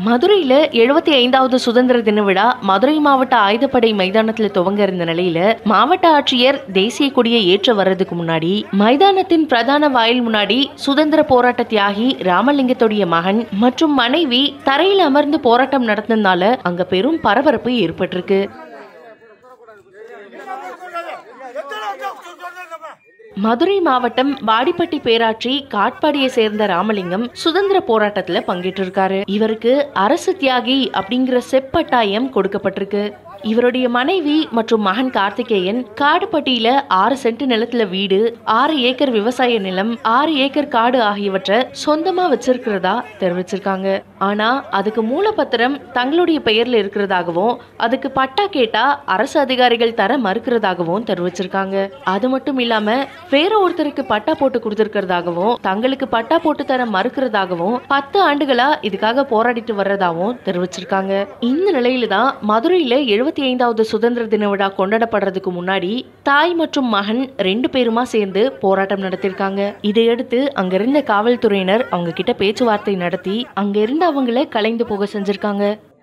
மதுரையில எழுபத்தி ஐந்தாவது சுதந்திர தின விழா மதுரை மாவட்ட ஆயுதப்படை மைதானத்துல துவங்க இருந்த நிலையில மாவட்ட ஆட்சியர் தேசிய கொடியை ஏற்ற வர்றதுக்கு முன்னாடி மைதானத்தின் பிரதான வாயில் முன்னாடி சுதந்திர போராட்ட தியாகி ராமலிங்கத்துடைய மகன் மற்றும் மனைவி தரையில் அமர்ந்து போராட்டம் நடத்தினால அங்க பெரும் பரபரப்பு ஏற்பட்டிருக்கு மதுரை மாவட்டம் வாடிப்பட்டி பேராட்சி காட்பாடியை சேர்ந்த ராமலிங்கம் சுதந்திர போராட்டத்துல பங்கேற்றிருக்காரு இவருக்கு அரசு தியாகி அப்படிங்கிற செப்பட்டாயம் கொடுக்கப்பட்டிருக்கு இவருடைய மனைவி மற்றும் மகன் கார்த்திகேயன் காடுப்பட்டியில ஆறு சென்ட் நிலத்துல வீடு ஆறு ஏக்கர் விவசாய நிலம் ஆறு ஏக்கர் காடு ஆகியவற்றை சொந்தமா வச்சிருக்கிறதா தெரிவிச்சிருக்காங்க ஆனா அதுக்கு மூலப்பத்திரம் தங்களுடைய பெயர்ல இருக்கிறதாகவும் அதுக்கு பட்டா கேட்டா அரசு அதிகாரிகள் தர மறுக்கிறதாகவும் தெரிவிச்சிருக்காங்க அது மட்டும் இல்லாம வேற ஒருத்தருக்கு பட்டா போட்டு கொடுத்திருக்கிறதாகவும் தங்களுக்கு பட்டா போட்டு தர மறுக்கிறதாகவும் பத்து ஆண்டுகளா இதுக்காக போராடிட்டு வர்றதாகவும் தெரிவிச்சிருக்காங்க இந்த நிலையில தான் மதுரையில எழுபத்தி ஐந்தாவது சுதந்திர தின விழா கொண்டாடப்படுறதுக்கு முன்னாடி தாய் மற்றும் மகன் ரெண்டு பேருமா சேர்ந்து போராட்டம் நடத்திருக்காங்க இதையடுத்து அங்க இருந்த காவல்துறையினர் அவங்க கிட்ட பேச்சுவார்த்தை நடத்தி அங்க இருந்த அவங்கள கலைந்து போக செஞ்சிருக்காங்க